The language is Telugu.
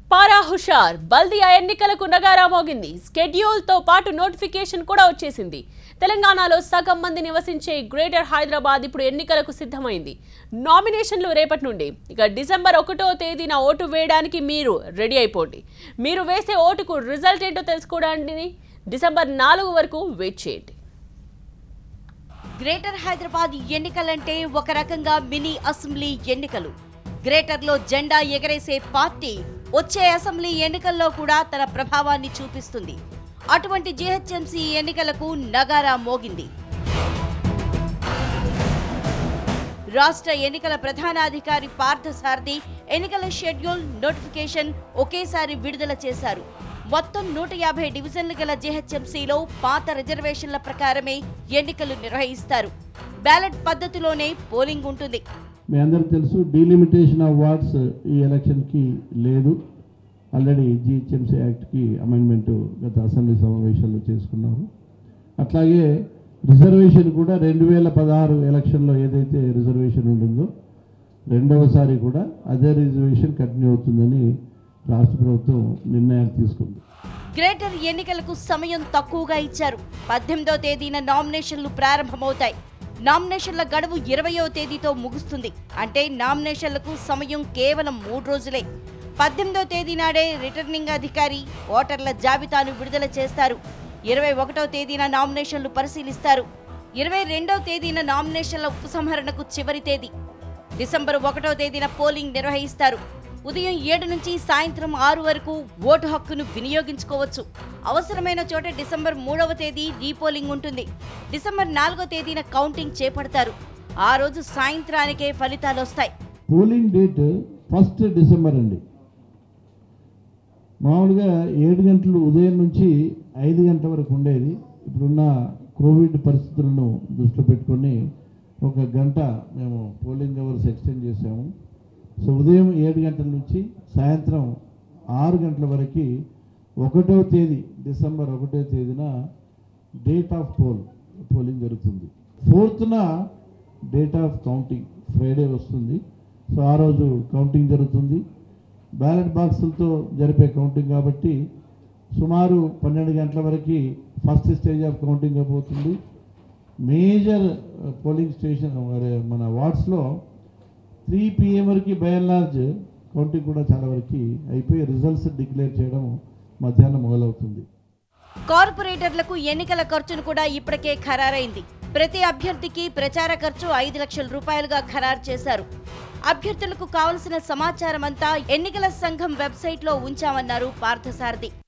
పారా హుషార్ బల్దియా ఎన్నికలకు నగారా మోగింది స్కెడ్యూల్ తో పాటు నోటిఫికేషన్ కూడా వచ్చేసింది తెలంగాణలో సగం మంది నివసించే గ్రేటర్ హైదరాబాద్ ఇప్పుడు ఎన్నికలకు సిద్ధమైంది నామినేషన్లు రేపటి నుండి ఇక డిసెంబర్ ఒకటో తేదీన ఓటు వేయడానికి మీరు రెడీ అయిపోండి మీరు వేసే ఓటుకు రిజల్ట్ ఏంటో తెలుసుకోవడానికి డిసెంబర్ నాలుగు వరకు వెయిట్ చేయండి గ్రేటర్ హైదరాబాద్ ఎన్నికలంటే ఒక రకంగా మినీ అసెంబ్లీ ఎన్నికలు గ్రేటర్లో జెండా ఎగరేసే పార్టీ వచ్చే అసెంబ్లీ ఎన్నికల్లో కూడా తన ప్రభావాన్ని చూపిస్తుంది అటువంటి జీహెచ్ఎంసీ ఎన్నికలకు నగారా మోగింది రాష్ట్ర ఎన్నికల ప్రధానాధికారి పార్థసారథి ఎన్నికల షెడ్యూల్ నోటిఫికేషన్ ఒకేసారి విడుదల చేశారు మొత్తం నూట యాభై డివిజన్లు గల జీహెచ్ఎంసీలో పాత రిజర్వేషన్ల ప్రకారమే ఎన్నికలు నిర్వహిస్తారు బ్యాలెట్ పద్ధతిలోనే పోలింగ్ ఉంటుంది మీ అందరికి తెలుసు డీలిమిటేషన్ ఆఫ్ వార్డ్స్ ఈ ఎలక్షన్కి లేదు ఆల్రెడీ జిహెచ్ఎంసీ యాక్ట్కి అమెండ్మెంట్ గత అసెంబ్లీ సమావేశాల్లో చేసుకున్నారు అట్లాగే రిజర్వేషన్ కూడా రెండు వేల పదహారు ఎలక్షన్లో ఏదైతే రిజర్వేషన్ ఉంటుందో రెండవసారి కూడా అదే రిజర్వేషన్ కంటిన్యూ అవుతుందని రాష్ట్ర ప్రభుత్వం నిర్ణయాలు తీసుకుంది గ్రేటర్ ఎన్నికలకు సమయం తక్కువగా ఇచ్చారు పద్దెనిమిదో తేదీన నామినేషన్లు ప్రారంభమవుతాయి నామినేషన్ల గడువు ఇరవయో తేదీతో ముగుస్తుంది అంటే నామినేషన్లకు సమయం కేవలం మూడు రోజులే పద్దెనిమిదో తేదీ నాడే రిటర్నింగ్ అధికారి ఓటర్ల జాబితాను విడుదల చేస్తారు ఇరవై ఒకటో తేదీన నామినేషన్లు పరిశీలిస్తారు ఇరవై రెండో తేదీన నామినేషన్ల ఉపసంహరణకు చివరి తేదీ డిసెంబర్ ఒకటో తేదీన పోలింగ్ నిర్వహిస్తారు ఉదయం ఏడు నుంచి సాయంత్రం ఆరు వరకు ఓటు హక్కును వినియోగించుకోవచ్చు అవసరమైన చోట డిసెంబర్ మూడవ తేదీ రీపోలింగ్ ఉంటుంది డిసెంబర్ నాలుగో తేదీన కౌంటింగ్ చేపడతారు ఆ రోజు సాయంత్రానికే ఫలితాలు వస్తాయి పోలింగ్ డేట్ ఫస్ట్ డిసెంబర్ అండి మామూలుగా ఏడు గంటలు ఉదయం నుంచి ఐదు గంటల వరకు ఉండేది ఇప్పుడున్న కోవిడ్ పరిస్థితులను దృష్టిలో పెట్టుకొని ఒక గంట మేము పోలింగ్ అవర్స్ ఎక్స్టెండ్ చేసాము సో ఉదయం ఏడు గంటల నుంచి సాయంత్రం ఆరు గంటల వరకు ఒకటో తేదీ డిసెంబర్ ఒకటో తేదీన డేట్ ఆఫ్ పోల్ పోలింగ్ జరుగుతుంది ఫోర్త్న డేట్ ఆఫ్ కౌంటింగ్ ఫ్రైడే వస్తుంది సో ఆ రోజు కౌంటింగ్ జరుగుతుంది బ్యాలెట్ బాక్సులతో జరిపే కౌంటింగ్ కాబట్టి సుమారు పన్నెండు గంటల వరకు ఫస్ట్ స్టేజ్ ఆఫ్ కౌంటింగ్ అయిపోతుంది మేజర్ పోలింగ్ స్టేషన్ మరి మన వార్డ్స్లో త్రీ పిఎం వరకు బై అండ్ లార్జ్ కౌంటింగ్ కూడా చాలా వరకు అయిపోయి రిజల్ట్స్ డిక్లేర్ చేయడం మధ్యాహ్నం మొదలవుతుంది కార్పొరేటర్లకు ఎన్నికల ఖర్చును కూడా ఇప్పటికే ఖరారైంది ప్రతి అభ్యర్థికి ప్రచార ఖర్చు ఐదు లక్షల రూపాయలుగా ఖరారు చేశారు అభ్యర్థులకు కావలసిన సమాచారం అంతా ఎన్నికల సంఘం వెబ్సైట్లో ఉంచామన్నారు పార్థసారథి